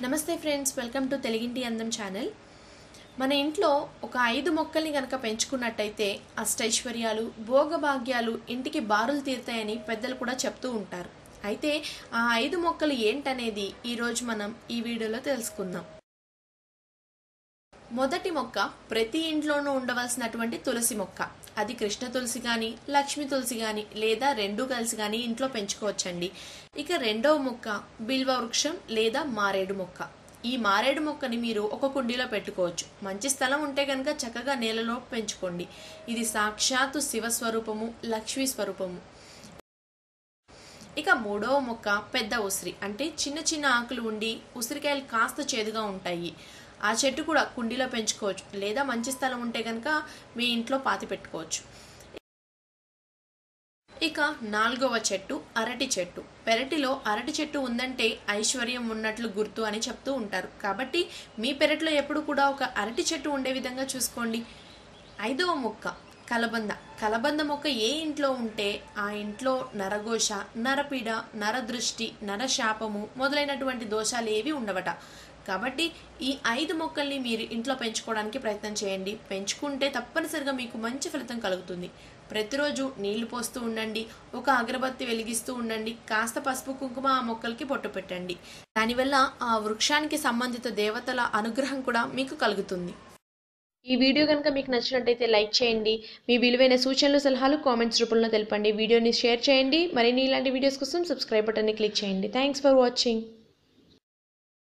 నమస్తే friends welcome to తెలుగింటి అందం ఛానల్ మన ఇంట్లో ఒక ఐదు మొక్కల్ని కనుక పెంచుకున్నట్టయితే అష్టైశ్వర్యాలు భోగభాగ్యాలు ఇంటికి బారులు తీరుతాయని పెద్దలు కూడా చెప్తూ ఉంటారు అయితే ఆ ఐదు మొక్కలు ఏంటనేది ఈరోజు మనం ఈ వీడియోలో తెలుసుకుందాం మొదటి మొక్క ప్రతి ఇంట్లోనూ ఉండవలసినటువంటి తులసి మొక్క అది కృష్ణ తులసి కానీ లక్ష్మి తులసి కానీ లేదా రెండు కలిసి కానీ ఇంట్లో పెంచుకోవచ్చండి ఇక రెండవ మొక్క బిల్వ వృక్షం లేదా మారేడు మొక్క ఈ మారేడు మొక్కని మీరు ఒక కుండీలో పెట్టుకోవచ్చు మంచి స్థలం ఉంటే కనుక చక్కగా నేలలో పెంచుకోండి ఇది సాక్షాత్తు శివ స్వరూపము లక్ష్మీ స్వరూపము ఇక మూడవ మొక్క పెద్ద ఉసిరి అంటే చిన్న చిన్న ఆకులు ఉండి ఉసిరికాయలు కాస్త చేదుగా ఉంటాయి ఆ చెట్టు కూడా కుండీలో పెంచుకోవచ్చు లేదా మంచి స్థలం ఉంటే కనుక మీ ఇంట్లో పాతి పెట్టుకోవచ్చు ఇక నాలుగవ చెట్టు అరటి చెట్టు పెరటిలో అరటి చెట్టు ఉందంటే ఐశ్వర్యం ఉన్నట్లు గుర్తు అని చెప్తూ ఉంటారు కాబట్టి మీ పెరట్లో ఎప్పుడు కూడా ఒక అరటి చెట్టు ఉండే విధంగా చూసుకోండి ఐదవ మొక్క కలబంద కలబంద మొక్క ఏ ఇంట్లో ఉంటే ఆ ఇంట్లో నరఘోష నరపీడ నరదృష్టి నరశాపము మొదలైనటువంటి దోషాలు ఏవి ఉండవట కాబట్టి ఈ ఐదు మొక్కల్ని మీరు ఇంట్లో పెంచుకోవడానికి ప్రయత్నం చేయండి పెంచుకుంటే తప్పనిసరిగా మీకు మంచి ఫలితం కలుగుతుంది ప్రతిరోజు నీళ్లు పోస్తూ ఉండండి ఒక అగరబత్తి వెలిగిస్తూ ఉండండి కాస్త పసుపు కుంకుమ ఆ మొక్కలకి పొట్టు పెట్టండి దానివల్ల ఆ వృక్షానికి సంబంధిత దేవతల అనుగ్రహం కూడా మీకు కలుగుతుంది ఈ వీడియో కనుక మీకు నచ్చినట్టయితే లైక్ చేయండి మీ విలువైన సూచనలు సలహాలు కామెంట్స్ రూపంలో తెలపండి వీడియోని షేర్ చేయండి మరిన్ని ఇలాంటి వీడియోస్ కోసం సబ్స్క్రైబ్ బటన్ని క్లిక్ చేయండి థ్యాంక్స్ ఫర్ వాచింగ్